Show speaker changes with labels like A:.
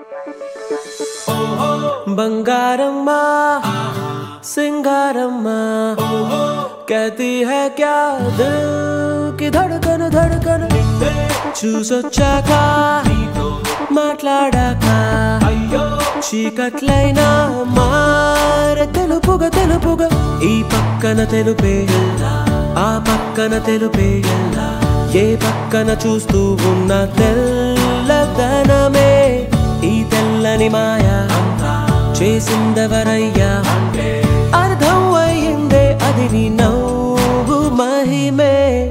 A: బంగారమ్మా సింగారమ్మా कहती है क्या दिल की धड़कन धड़कन చూసొచ్చాక మాట్లాడాక చీకట్లైనా మార తెలుపుగా తెలుపుగా ఈ పక్కన తెలుపే ఆ పక్కన తెలుపే ఏ పక్కన చూస్తూ ఉన్న తెల్లదనమే ఈ తెల్లని మాయ చేసిందెవరయ్య